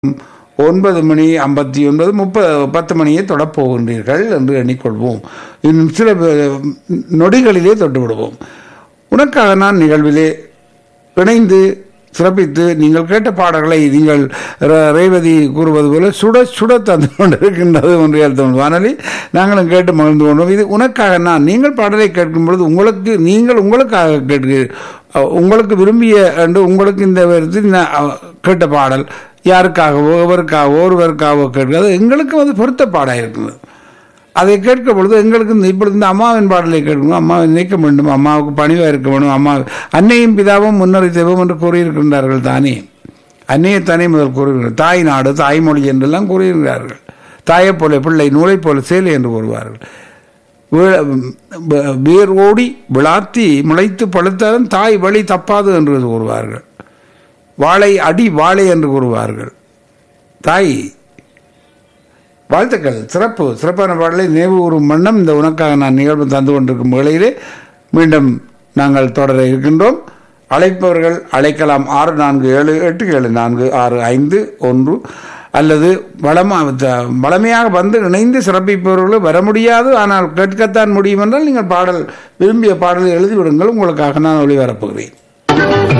ஒன்பது மணி ஐம்பத்தி ஒன்பது முப்பது பத்து மணியை தொடப் போகின்றீர்கள் என்று எண்ணிக்கொள்வோம் இன்னும் சில வே- நொடிகளிலே தொட்டு விடுவோம் உனக்காக நான் நிகழ்விலே இணைந்து சிறப்பித்து நீங்கள் கேட்ட பாடல்களை நீங்கள் ர- ரேவதி கூறுவது போல சுட சுட தந்து கொண்டிருக்கின்றது ஒன்றியால் தமிழ் வானொலி நாங்களும் கேட்டு மகிழ்ந்து கொண்டோம் இது உனக்காக நான் நீங்கள் பாடலை கேட்கும் பொழுது உங்களுக்கு நீங்கள் உங்களுக்காக கேட்கிறீர்கள் அஹ் உங்களுக்கு விரும்பிய என்று உங்களுக்கு இந்த விதத்தில் நான், அஹ், கேட்ட பாடல் யாருக்காகவோ எவருக்காகவோ ஒருவருக்காகவோ கேட்கிறது எங்களுக்கு வந்து பொருத்த பாடாக இருக்குது அதை கேட்க பொழுது எங்களுக்கு இந்த இப்பொழுது இந்த அம்மாவின் பாடலை கேட்கணும் அம்மாவை நினைக்க வேண்டும் அம்மாவுக்கு பணிவாக இருக்க வேண்டும் அம்மா அன்னையும் பிதாவும் முன்னறி தெய்வம் என்று கூறியிருக்கின்றார்கள் தானே அன்னையத்தானே முதல் கூறுகிறார்கள் தாய் நாடு தாய்மொழி என்றெல்லாம் கூறியிருக்கிறார்கள் தாயைப் போல பிள்ளை நூலைப் போல சேலை என்று கூறுவார்கள் வி- வ- வேர் ஓடி விளாத்தி முளைத்து பழுத்தாலும் தாய் வழி தப்பாது என்று கூறுவார்கள் வாழை அடி வாழை என்று கூறுவார்கள் தாய் வாழ்த்துக்கள் சிறப்பு சிறப்பான பாடலை நினைவு கூறும் வண்ணம் இந்த உனக்காக நான் நிகழ்வு தந்து கொண்டிருக்கும் வேளையிலே மீண்டும் நாங்கள் தொடர இருக்கின்றோம் அழைப்பவர்கள் அழைக்கலாம் ஆறு நான்கு ஏழு எட்டு ஏழு நான்கு ஆறு ஐந்து ஒன்று அல்லது வளமா த- வளமையாக வந்து இணைந்து சிறப்பிப்பவர்கள் வர முடியாது ஆனால் கேட்கத்தான் முடியும் என்றால் நீங்கள் பாடல் விரும்பிய பாடலை எழுதி விடுங்கள் உங்களுக்காக நான் ஒளிபரப்புகிறேன்